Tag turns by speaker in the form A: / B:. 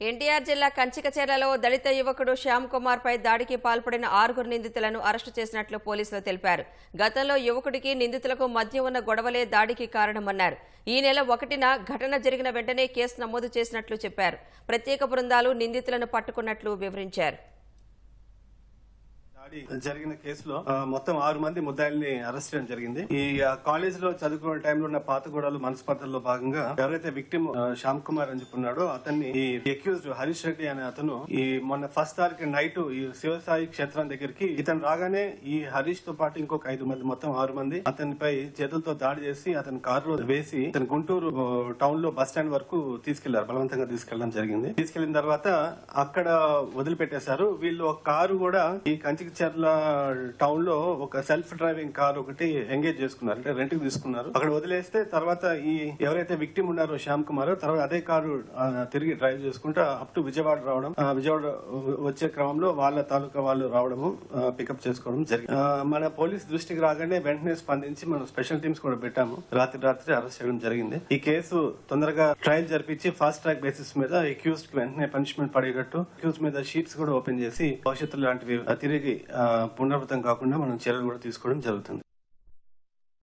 A: ఎన్టీఆర్ జిల్లా కంచికచెర్లలో దళిత యువకుడు శ్యామ్ కుమార్ పై దాడికి పాల్పడిన ఆరుగురు నిందితులను అరెస్టు చేసినట్లు పోలీసులు తెలిపారు గతంలో యువకుడికి నిందితులకు మధ్య ఉన్న గొడవలే దాడికి కారణమన్నారు ఈ నెల ఒకటిన ఘటన జరిగిన వెంటనే కేసు నమోదు చేసినట్లు చెప్పారు ప్రత్యేక బృందాలు నిందితులను పట్టుకున్నట్లు వివరించారు
B: దాడి జరిగిన కేసులో ఆ, మొత్తం ఆరు మంది ముద్దాయిల్ని అరెస్ట్ చేయడం జరిగింది ఈ ఆ, కాలేజ్ లో చదువుకునే టైంలో ఉన్న పాత గొడవలు మనస్పర్ధల్లో భాగంగా ఎవరైతే విక్టిమ్ శ్యామ్ కుమార్ అని చెప్పి ఉన్నాడో అతన్ని ఈ అక్యూజ్డ్ హరీష్ రెడ్డి అనే అతను ఈ మొన్న ఫస్ట్ తారీఖు నైట్ ఈ శివసాయి క్షేత్రం దగ్గరికి ఇతను రాగానే ఈ హరీష్ తో పాటు ఇంకొక ఐదు మంది మొత్తం ఆరు మంది అతనిపై చేతులతో దాడి చేసి అతని కారులో వేసి అతను గుంటూరు టౌన్ లో బస్ స్టాండ్ వరకు తీసుకెళ్లారు బలవంతంగా తీసుకెళ్లడం జరిగింది తీసుకెళ్లిన తర్వాత అక్కడ వదిలిపెట్టేశారు వీళ్ళు ఒక కారు కూడా ఈ కంచికిచర్ల టౌన్ లో ఒక సెల్ఫ్ డ్రైవింగ్ కార్ ఒకటి ఎంగేజ్ చేసుకున్నారు అంటే రెంట్ కి తీసుకున్నారు అక్కడ వదిలేస్తే తర్వాత ఈ ఎవరైతే విక్టిమ్ ఉన్నారో శ్యామ్ కుమార్ తర్వాత అదే కారు ఆ, తిరిగి డ్రైవ్ చేసుకుంటా అప్ టు విజయవాడ రావడం ఆ, విజయవాడ వచ్చే క్రమంలో వాళ్ళ తాలూకా వాళ్ళు రావడము పికప్ చేసుకోవడం జరిగింది ఆ, మన పోలీస్ దృష్టికి రాగానే వెంటనే స్పందించి మనం స్పెషల్ టీమ్స్ కూడా పెట్టాము రాత్రి రాత్రి అరెస్ట్ చేయడం జరిగింది ఈ కేసు తొందరగా ట్రయల్ జరిపించి ఫాస్ట్ ట్రాక్ బేసిస్ మీద అక్యూజ్డ్ కి వెంటనే పనిష్మెంట్ పడేటట్టు అక్యూజ్ మీద షీట్స్ కూడా ఓపెన్ చేసి భవిష్యత్తులో లాంటివి ఆ, తిరిగి ఆ, పునరావృతం కాకుండా మనం చర్యలు కూడా తీసుకోవడం జరుగుతుంది